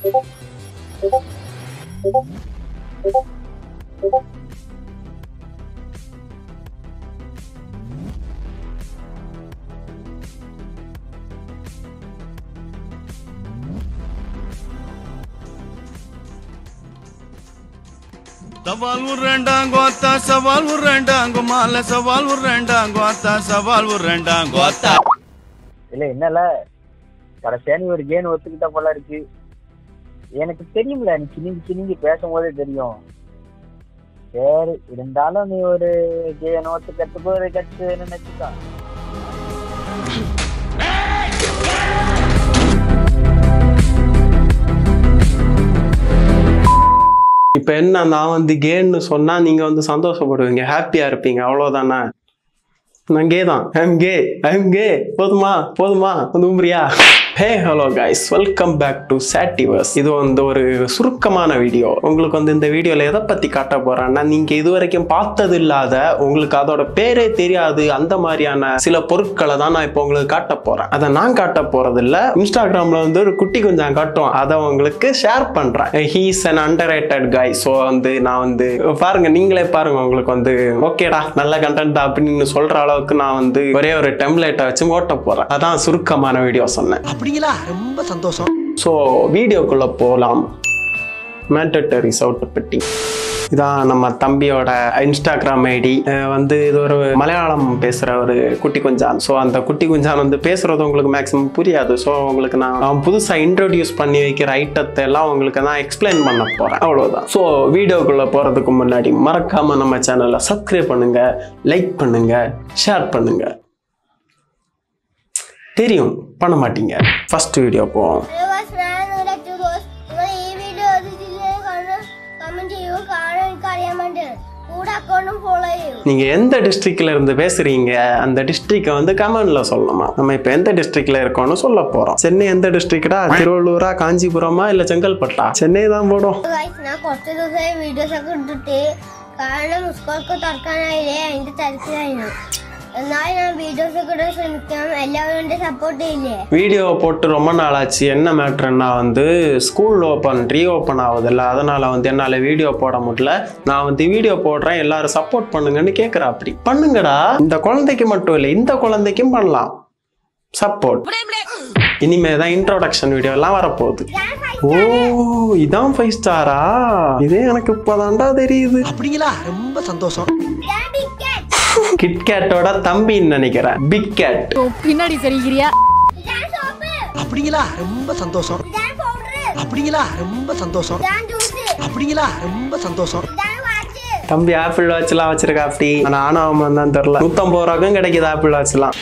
சவால் உருண்டாங்க கோத்தா சவால் உருண்டாங்க மால சவால் உருண்டாங்க கோத்தா சவால் உருண்டாங்க கோத்தா இல்ல என்னல கடைசியா நீ ஒரு கேன் ஒத்துக்கிட்ட போல இருக்கு எனக்கு தெரியும்ல நீ சினிங்கி சினிங்கி பேசும்போதே தெரியும் சரி இருந்தாலும் நீ ஒரு கேன் ஒத்துக்கிறதுக்கு ஒரு கட்சி நினைச்சுக்கோ இப்போ என்ன நான் வந்து கேன்னு சொன்னா நீங்க வந்து சந்தோஷப்படுவீங்க ஹாப்பியா இருப்பீங்க அவ்வளவுதானே நான் கே தான் ஐம் கே ஐம் கே போதுமா போதுமா வந்து உம்பரியா hey hello guys welcome back to சாட்டிவர்ஸ் இது வந்து ஒரு சுருக்கமான வீடியோ உங்களுக்கு வந்து இந்த வீடியோல எதை பத்தி காட்ட போறேன்னா நீங்க இது வரைக்கும் பார்த்தது இல்லாத உங்களுக்கு அதோட பேரே தெரியாது அந்த மாதிரியான சில பொருட்களை தான் நான் இப்போ உங்களுக்கு காட்ட போறேன் அதை நான் காட்ட போறது இல்ல இன்ஸ்டாகிராம்ல வந்து ஒரு குட்டி கொஞ்சம் காட்டுவோம் அதை உங்களுக்கு ஷேர் பண்றேன் he's an underrated guy so வந்து நான் வந்து பாருங்க நீங்களே பாருங்க உங்களுக்கு வந்து ஓகேடா நல்ல கண்டென்ட் அப்படின்னு சொல்ற அளவுக்கு நான் வந்து ஒரே ஒரு டெம்ப்ளேட்டை வச்சு ஓட்ட போறேன் அதான் சுருக்கமான வீடியோ சொன்னேன் அப்படிங்களா ரொம்ப சந்தோஷம் ஸோ வீடியோக்குள்ள போகலாம் மேண்டட்டரி சவுட்டு பெட்டி இதான் நம்ம தம்பியோட இன்ஸ்டாகிராம் ஐடி வந்து இது ஒரு மலையாளம் பேசுகிற ஒரு குட்டி குஞ்சான் ஸோ அந்த குட்டி குஞ்சான் வந்து பேசுறது உங்களுக்கு மேக்ஸிமம் புரியாது ஸோ உங்களுக்கு நான் அவன் புதுசாக இன்ட்ரோடியூஸ் பண்ணி வைக்கிற ஐட்டத்தை எல்லாம் உங்களுக்கு நான் எக்ஸ்பிளைன் பண்ண போகிறேன் அவ்வளோதான் ஸோ வீடியோக்குள்ளே போகிறதுக்கு முன்னாடி மறக்காமல் நம்ம சேனலை சப்ஸ்கிரைப் பண்ணுங்க லைக் பண்ணுங்க ஷேர் பண்ணுங்க தெரியும் பண்ண மாட்டீங்க ஃபர்ஸ்ட் வீடியோ போவோம் ഹലോ ഗായ്സ് ഞാൻ ഒരു ജോസ് നിങ്ങൾ ഈ വീഡിയോ കാണാൻ കമന്റ് ചെയ്യുക കാണാൻ എനിക്ക് അറിയാൻ വേണ്ടിയാണ് കൂടെ അക്കൗണ്ടും ഫോളോ ചെയ്യൂ நீங்க எந்த டிஸ்ட்ரிக்ட்ல இருந்து பேசுறீங்க அந்த டிஸ்ட்ரிக்டை வந்து கமெண்ட்ல சொல்லணுமா நம்ம இப்ப எந்த டிஸ்ட்ரிக்ட்ல இருக்கோம்னு சொல்ல போறோம் சென்னை எந்த டிஸ்ட்ரிக்டா திருவள்ளூரா காஞ்சிபுரமா இல்ல செங்கல்பட்டா சென்னை தான் போடும் ഗായ്സ് ഞാൻ കുറച്ച് ദിവസമായി വീഡിയോസ് ഒക്കെ ഇട്ടിട്ട് കാരണം സ്കൂളൊക്കെ തുറക്കാനായില്ലേ അതിന്റെ തിരക്കിലായിരുന്നു എന്നാലും ഞാൻ വീഡിയോസ് ഒക്കെ ഇടാൻ ശ്രമിക്കാം എല്ലാവരും എന്റെ സപ്പോർട്ട് ചെയ്യില്ലേ வீடியோ போட்டு ரொம்ப நாள் ஆச்சு என்ன மேட்ருன்னா வந்து ஸ்கூல் ஓப்பன் ரீ ஓப்பன் ஆகுதுல்ல அதனால வந்து என்னால் வீடியோ போட முடியல நான் வந்து வீடியோ போடுறேன் எல்லாரும் சப்போர்ட் பண்ணுங்கன்னு கேட்குறா அப்படி பண்ணுங்கடா இந்த குழந்தைக்கு மட்டும் இல்லை இந்த குழந்தைக்கும் பண்ணலாம் சப்போர்ட் இனிமே தான் இன்ட்ரோடக்ஷன் வீடியோ எல்லாம் வரப்போகுது ஓ இதான் ஃபைவ் ஸ்டாரா இதே எனக்கு இப்போதான்டா தெரியுது அப்படிங்களா ரொம்ப சந்தோஷம் ഞാൻ big cat. கிட்கேட்டோட தம்பின்னு நினைக்கிறேன் பிக் கேட் பின்னாடி சரிக்கிறியா ഞാൻ soap. அப்படிங்களா ரொம்ப சந்தோஷம் ഞാൻ powder. அப்படிங்களா ரொம்ப சந்தோஷம் ഞാൻ juice. அப்படிங்களா ரொம்ப சந்தோஷம் ഞാൻ watch. தம்பி ஆப்பிள் வாட்ச்லாம் வச்சிருக்கா அப்படி ஆனா ஆனா அவன் தான் தெரியல நூத்தம்பது ரூபாய்க்கும் கிடைக்குது ஆப்பிள் வாட்ச்லாம்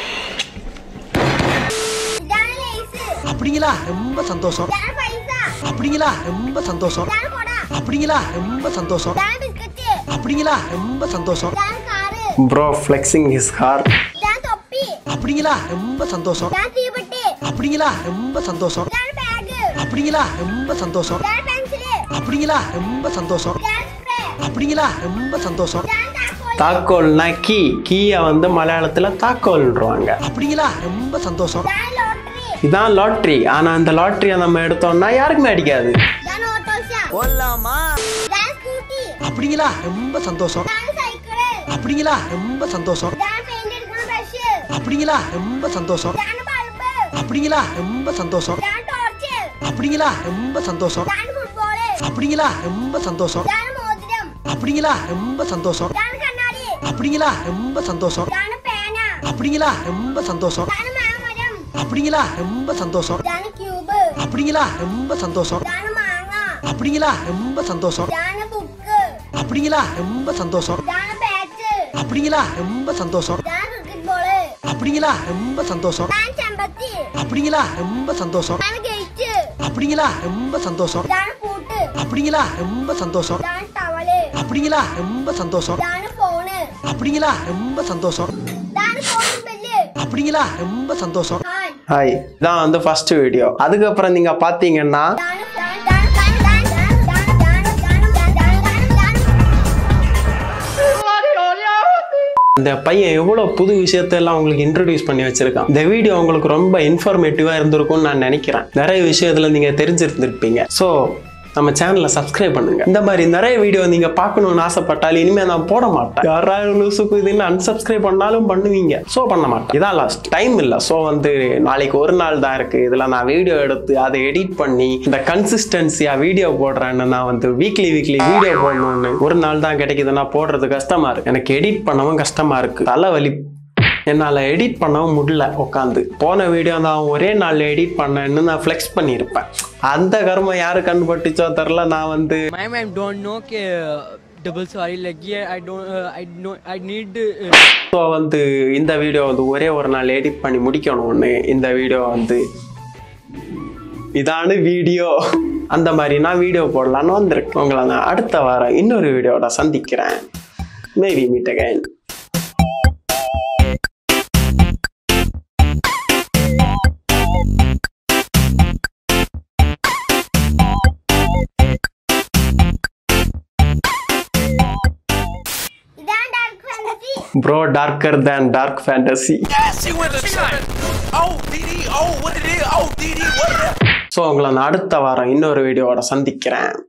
ഇതാണ് lace. அப்படிங்களா ரொம்ப சந்தோஷம் ഇതാണ് പൈസ. அப்படிங்களா ரொம்ப சந்தோஷம் ഇതാണ് കൊട. அப்படிங்களா ரொம்ப சந்தோஷம் ഇതാണ് biscuit. அப்படிங்களா ரொம்ப சந்தோஷம் ഇതാണ് car. Bro flexing his car ഇതാണ് തൊപ്പി. அப்படிங்களா ரொம்ப சந்தோஷம் ഇതാണ് തീപ്പെട്ടി. அப்படிங்களா ரொம்ப சந்தோஷம் ഇതാണ് bag. அப்படிங்களா ரொம்ப சந்தோஷம் ഇതാണ് pencil. அப்படிங்களா ரொம்ப சந்தோஷம் ഇതാണ് spray. அப்படிங்களா ரொம்ப சந்தோஷம் ഇതാണ് താക്കോൽ. தாக்கோல்னா கீ கீயை வந்து மலையாளத்துல தாக்கோல்ன்றாங்க அப்படிங்களா ரொம்ப சந்தோஷம் ഇതാണ് lottery. இதான் லாட்ரி ஆனா அந்த லாட்ரியை நம்ம எடுத்தோம்னா யாருக்குமே அடிக்காது ഇതാണ് ഓട്ടോറിക്ഷ. ഇതാണ് scooty. அப்படிங்களா ரொம்ப சந்தோஷம் ഇതാണ് cycle. அப்படிங்களா ரொம்ப சந்தோஷம் ഇതാണ് paint എടുക്കുന്ന brush. அப்படிங்களா ரொம்ப சந்தோஷம் ഇതാണ് bulb. அப்படிங்களா ரொம்ப சந்தோஷம் ഇതാണ് torch. அப்படிங்களா ரொம்ப சந்தோஷம் ഇതാണ് football. அப்படிங்களா ரொம்ப சந்தோஷம் ഇതാണ് മോതിരം. அப்படிங்களா ரொம்ப சந்தோஷம் ഇതാണ് കണ്ണാടി. அப்படிங்களா ரொம்ப சந்தோஷம் ഇതാണ് പേന. அப்படிங்களா ரொம்ப சந்தோஷம் ഇതാണ് മാമരം. அப்படிங்களா ரொம்ப சந்தோஷம் ഇതാണ് cube. அப்படிங்களா ரொம்ப சந்தோஷம் ഇതാണ് മാങ്ങ. அப்படிங்களா ரொம்ப சந்தோஷம் ഇതാണ് book. அப்படிங்களா ரொம்ப சந்தோஷம் ഇതാണ് bat. அப்படிங்களா ரொம்ப சந்தோஷம் ഇതാണ് cricket ball. அப்படிங்களா ரொம்ப சந்தோஷம் ഇതാണ് ചെമ്പത്തി. அப்படிங்களா ரொம்ப சந்தோஷம் ഇതാണ് gate. அப்படிங்களா ரொம்ப சந்தோஷம் ഇതാണ് പൂട്ട്. அப்படிங்களா ரொம்ப சந்தோஷம் ഇതാണ് towel. அப்படிங்களா ரொம்ப சந்தோஷம் ഇതാണ് phone. அப்படிங்களா ரொம்ப சந்தோஷம் ഇതാണ് calling bell. அப்படிங்களா ரொம்ப சந்தோஷம் fan. ஹாய் இதான் வந்து ஃபர்ஸ்ட் வீடியோ அதுக்கப்புறம் நீங்க பாத்தீங்கன்னா ഇതാണ് fan. ഇതാണ് fan. ഇതാണ് ഇതാണ് ഇതാണ് ഇതാണ് ഇതാണ് ഇതാണ് ഇതാണ് இந்த பையன் எவ்வளவு புது விஷயத்தெல்லாம் உங்களுக்கு இன்ட்ரடியூஸ் பண்ணி வச்சிருக்கான் இந்த வீடியோ உங்களுக்கு ரொம்ப இன்ஃபர்மேட்டிவா இருந்திருக்கும்னு நான் நினைக்கிறேன் நிறைய விஷயத்துல நீங்க தெரிஞ்சிருந்திருப்பீங்க ஸோ நம்ம சேனலை சப்ஸ்கிரைப் பண்ணுங்க இந்த மாதிரி நிறைய வீடியோ நீங்க பார்க்கணும்னு ஆசைப்பட்டாலும் இனிமே நான் போட மாட்டேன் யாராவது லூசுக்கு இதுன்னு அன்சப்ஸ்கிரைப் பண்ணாலும் பண்ணுவீங்க ஸோ பண்ண மாட்டேன் இதான் லாஸ்ட் டைம் இல்லை ஸோ வந்து நாளைக்கு ஒரு நாள் தான் இருக்கு இதுல நான் வீடியோ எடுத்து அதை எடிட் பண்ணி இந்த கன்சிஸ்டன்சியா வீடியோ போடுறேன்னு நான் வந்து வீக்லி வீக்லி வீடியோ போடணும்னு ஒரு நாள் தான் கிடைக்குதுன்னா போடுறது கஷ்டமா இருக்கு எனக்கு எடிட் பண்ணவும் கஷ்டமா இருக்கு தலைவலி என்னால் எடிட் பண்ணவும் முடியல உட்காந்து போன வீடியோ நான் ஒரே நாளில் எடிட் பண்ணேன்னு நான் ஃப்ளெக்ஸ் பண்ணியிருப்பேன் அந்த கர்மம் யாரு கண்டுபட்டுச்சோ தெரில நான் வந்து My ma'am don't know कि double sorry लगी है I don't uh, I know I need uh, so வந்து இந்த வீடியோ வந்து ஒரே ஒரு நாள் எடிட் பண்ணி முடிக்கணும்னு இந்த வீடியோ வந்து இதான வீடியோ அந்த மாதிரி நான் வீடியோ போடலான்னு வந்திருக்கேன் உங்களை நான் அடுத்த வாரம் இன்னொரு வீடியோட சந்திக்கிறேன் மேபி மீட் அகைன் இதான் dark fantasy bro darker than dark fantasy She went to church. Oh, DD. Oh, what it is? Oh, DD. What it is? So உங்களை நான் அடுத்த வாரம் இன்னொரு வீடியோவோட சந்திக்கிறேன்